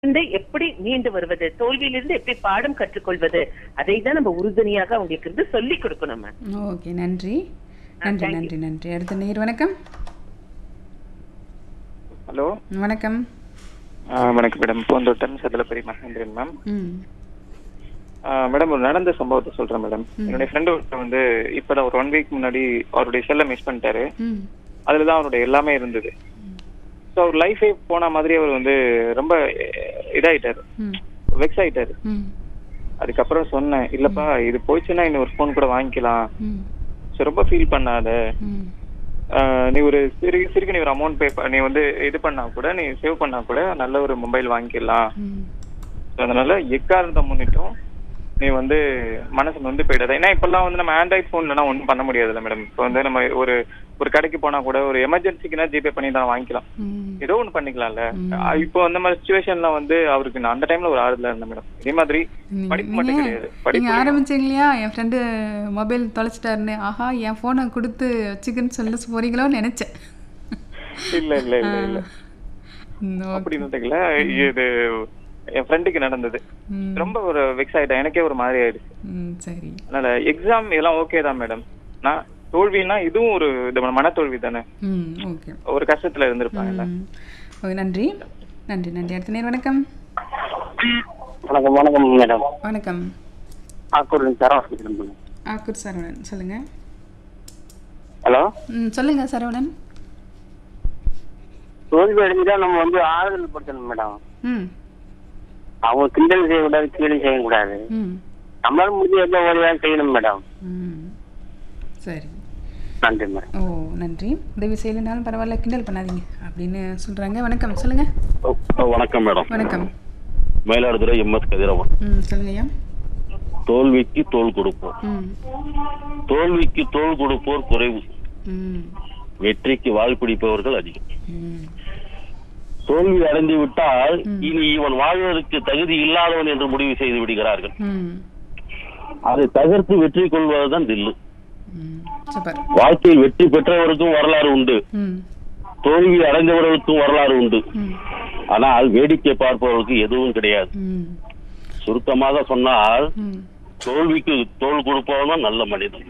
இருந்து எப்படி மீண்டு வருவது தோல்வியிலிருந்து எப்படி பாடம் கற்றுக்கொள்வது அதை தான் நம்ம உறுதுணையாக அவங்களுக்கு இருந்து சொல்லி கொடுக்கணும் மேம் ஓகே நன்றி நன்றி thank you. நன்றி நன்றி அடுத்த நேர் வணக்கம் ஹலோ வணக்கம் வணக்கம் மேடம் பூந்தோட்டம் சதலப்பரி மகேந்திரன் மேம் ம் மேடம் ஒரு நடந்த சம்பவத்தை சொல்றேன் மேடம் என்னுடைய ஃப்ரெண்டு ஒருத்தர் வந்து இப்பதான் ஒரு ஒன் வீக் முன்னாடி அவருடைய செல்லை மிஸ் பண்ணிட்டாரு ம் அதுல தான் அவருடைய எல்லாமே இருந்தது ஸோ அவர் லைஃபே போன மாதிரி அவர் வந்து ரொம்ப இதாயிட்டாரு ம் வெக்ஸ் ஆயிட்டாரு ம் அதுக்கப்புறம் சொன்னேன் இல்லப்பா இது போயிடுச்சுன்னா இன்னொரு ஃபோன் கூட வாங்கிக்கலாம் ம் ஸோ ரொம்ப ஃபீல் பண்ணாத ம் ஆஹ் நீ ஒரு சிறு சிறுக்கு நீ ஒரு அமௌண்ட் பே நீ வந்து இது பண்ணா கூட நீ சேவ் பண்ணா கூட நல்ல ஒரு மொபைல் வாங்கிக்கலாம் ம் So, அதனால எக்காரணத்தை முன்னிட்டும் நீ வந்து மனசு வந்து போயிடாத ஏன்னா இப்பெல்லாம் வந்து நம்ம ஆண்ட்ராய்ட் ஃபோன்லனா ஒன்றும் பண்ண முடியாதுல்ல மேடம் இப்போ வந்து நம்ம ஒரு ஒரு கடைக்கு போனா கூட ஒரு எமர்ஜென்சிக்குனா ஜிபே பண்ணி தான் வாங்கிக்கலாம் ம் ஏதோ ஒன்று பண்ணிக்கலாம்ல ம். அஹ் இப்போ அந்த மாதிரி சுச்சுவேஷன்ல வந்து அவருக்கு நான் அந்த டைம்ல ஒரு ஆறுதலா இருந்தேன் மேடம் இதே மாதிரி நீங்க- படிப்பு மட்டும் நீங்க- கிடையாது நீங்க படிப்பு ஆரம்பிச்சீங்க இல்லையா என் ஃப்ரெண்டு மொபைல் தொலைச்சிட்டாருன்னு ஆஹா என் ஃபோனை கொடுத்து வச்சுக்கன்னு சொல்ல போறீங்களோன்னு நினைச்சேன் இல்ல இல்ல இல்ல இல்ல ம், ஓ- அப்படின்னு தெரியல இது என் ஃப்ரெண்டுக்கு நடந்தது ம், ரொம்ப ஒரு வெக்ஸ் ஆயிட்டேன் எனக்கே ஒரு மாதிரி ஆயிடுச்சு ம், சரி அதனால எக்ஸாம் இதெல்லாம் ஓகே தான் மேடம் நான் தோல்வின்னா இதுவும் ஒரு இது மன தோல்வி தானே ம் ஓகே ஒரு கஷ்டத்துல இருந்திருப்பாங்கல்ல ம் ஓகே நன்றி நன்றி நன்றி அடுத்த நேர் வணக்கம் வணக்கம் வணக்கம் மேடம் வணக்கம் ஆக்கூர் சரவணன் ஆக்கூர் சரவணன் சொல்லுங்க ஹலோ ம் சொல்லுங்க சரவணன் தோல்வி அடைஞ்சா நம்ம வந்து ஆறுதல் படுத்தணும் மேடம் ம் அவங்க கிண்டல் செய்யக்கூடாது கீழே செய்யக்கூடாது ம் நம்மளால முடிஞ்ச எந்த உதவியாக செய்யணும் மேடம் ம் சரி நன்றி மேடம் ஓ நன்றி உதவி செய்யலைனாலும் பரவாயில்ல கிண்டல் பண்ணாதீங்க அப்படின்னு சொல்கிறாங்க வணக்கம் சொல்லுங்க வணக்கம் மேடம் வணக்கம் மயிலாடுதுறை எம்எஸ் கதிரவன் ம் சொல்லுங்கய்யா தோல்விக்கு தோல் கொடுப்போம் ம் தோல்விக்கு தோல் கொடுப்போர் குறைவு ம் வெற்றிக்கு வால் பிடிப்பவர்கள் அதிகம் ம் தோல்வி அடைந்து விட்டால் ம். இனி இவன் வாழ்வதற்கு தகுதி இல்லாதவன் என்று முடிவு செய்து விடுகிறார்கள் ம் அதை தகர்த்து வெற்றி கொள்வதுதான் தில்லு ம் சூப்பர் வாழ்க்கையில் வெற்றி பெற்றவருக்கும் வரலாறு உண்டு ம் தோல்வி அடைந்தவர்களுக்கும் வரலாறு உண்டு ம் ஆனால் வேடிக்கை பார்ப்பவர்களுக்கு எதுவும் கிடையாது ம் சுருக்கமாக சொன்னால் ம் தோல்விக்கு தோல் கொடுப்பவன் தான் நல்ல மனிதன்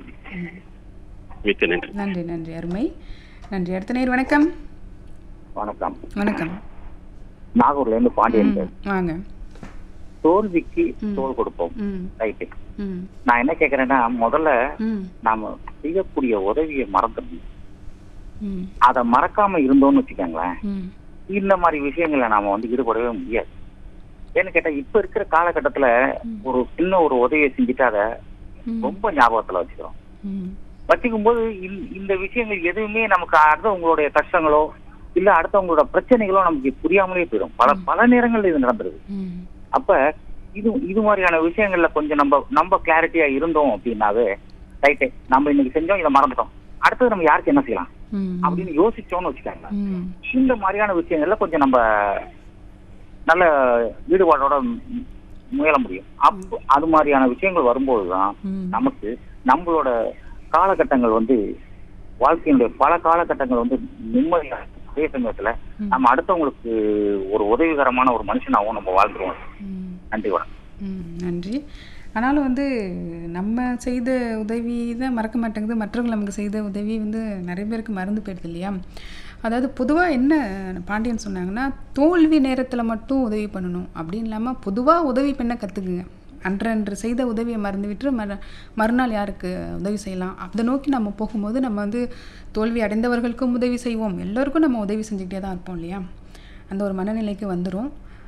மிக்க நன்றி நன்றி நன்றி அருமை நன்றி அடுத்த நேர் வணக்கம் வணக்கம் வணக்கம் நாகூர்ல இருந்து பாண்டியன் ம், பேசுறேன். வாங்க தோல்விக்கு ம். தோல் கொடுப்போம் ம் ரைட்டு ம் நான் என்ன கேக்குறேன்னா முதல்ல ம் நாம செய்யக்கூடிய உதவியை மறந்துடணும் ம் அதை மறக்காம இருந்தோம்னு வச்சுக்கோங்களேன் ம் இந்த மாதிரி விஷயங்களை நாம வந்து ஈடுபடவே முடியாது ஏன்னு கேட்டா இப்ப இருக்கிற காலகட்டத்துல ஒரு சின்ன ஒரு உதவியை செஞ்சுட்டு அதை ம் ரொம்ப ஞாபகத்துல வச்சுக்கிறோம் ம் வச்சுக்கும் போது இந்த- இந்த விஷயங்கள் எதுவுமே நமக்கு அடுத்தவங்களுடைய கஷ்டங்களோ இல்ல அடுத்தவங்களோட பிரச்சனைகளோ நமக்கு புரியாமலே போயிடும் பல பல நேரங்கள்ல இது நடந்துருது ம் அப்ப இது இது மாதிரியான விஷயங்கள்ல கொஞ்சம் நம்ம நம்ம கிளாரிட்டியா இருந்தோம் அப்படின்னாவே ரைட்டு நம்ம இன்னைக்கு செஞ்சோம் இதை மறந்துட்டோம் அடுத்தது நம்ம யாருக்கு என்ன செய்யலாம் ம் அப்படின்னு யோசிச்சோம்னு வச்சுக்காங்க ம் இந்த மாதிரியான விஷயங்கள்ல கொஞ்சம் நம்ம நல்ல ஈடுபாடோட மு- முயல முடியும் அப்போ அது மாதிரியான விஷயங்கள் வரும்போதுதான் ம் நமக்கு நம்மளோட காலகட்டங்கள் வந்து வாழ்க்கையினுடைய பல காலகட்டங்கள் வந்து நிம்மதியா இருக்கும். அதே சமயத்துல நம்ம அடுத்தவங்களுக்கு ஒரு உதவிகரமான ஒரு மனுஷனாகவும் நம்ம வாழ்ந்துருவோம் ம் நன்றி வணக்கம் ம் நன்றி ஆனாலும் வந்து நம்ம செய்த உதவி தான் மறக்க மாட்டேங்குது மற்றவங்க நமக்கு செய்த உதவி வந்து நிறைய பேருக்கு மறந்து போயிடுது இல்லையா அதாவது பொதுவாக என்ன பாண்டியன் சொன்னாங்கன்னா தோல்வி நேரத்தில் மட்டும் உதவி பண்ணணும் அப்படின்னு இல்லாமல் பொதுவாக உதவி பண்ண கற்றுக்குங்க அன்றன்று செய்த உதவியை மறந்து விட்டு மறு மறுநாள் யாருக்கு உதவி செய்யலாம் அதை நோக்கி நம்ம போகும்போது நம்ம வந்து தோல்வி அடைந்தவர்களுக்கும் உதவி செய்வோம் எல்லோருக்கும் நம்ம உதவி செஞ்சுக்கிட்டே தான் இருப்போம் இல்லையா அந்த ஒரு மனநிலைக்கு வந்துடும்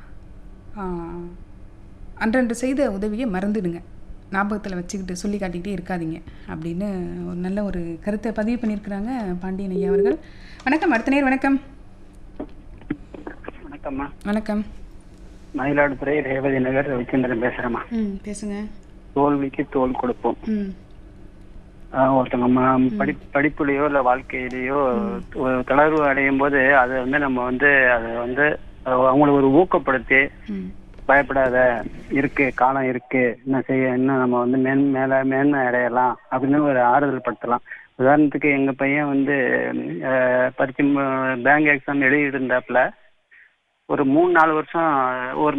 அன்றன்று செய்த உதவியை மறந்துடுங்க ஞாபகத்தில் வச்சுக்கிட்டு சொல்லி காட்டிக்கிட்டே இருக்காதீங்க அப்படின்னு ஒரு நல்ல ஒரு கருத்தை பதிவு பண்ணியிருக்கிறாங்க பாண்டியன் ஐயா அவர்கள் வணக்கம் அடுத்த நேர் வணக்கம் வணக்கம்மா வணக்கம் மயிலாடுதுறை ரேவதி நகர் ரவிச்சந்திரன் பேசுறேம்மா ம் பேசுங்க தோல்விக்கு தோல் கொடுப்போம் ம் ஆஹ் ஒருத்தவங்க ம- படி படிப்புலயோ இல்ல வாழ்க்கையிலயோ ஒரு தளர்வு அடையும் போது அதை வந்து நம்ம வந்து அதை வந்து அஹ் அவங்களை ஒரு ஊக்கப்படுத்தி ம் பயப்படாத இருக்கு காலம் இருக்கு என்ன செய்ய இன்னும் நம்ம வந்து மேன் மேல மேன்மை அடையலாம் அப்படின்னு ஒரு ஆறுதல் படுத்தலாம் உதாரணத்துக்கு எங்க பையன் வந்து அஹ், பரிட்சை பேங்க் எக்ஸாம் எழுதிட்டு இருந்தாப்புல ஒரு மூணு நாலு வருஷம் ஒரு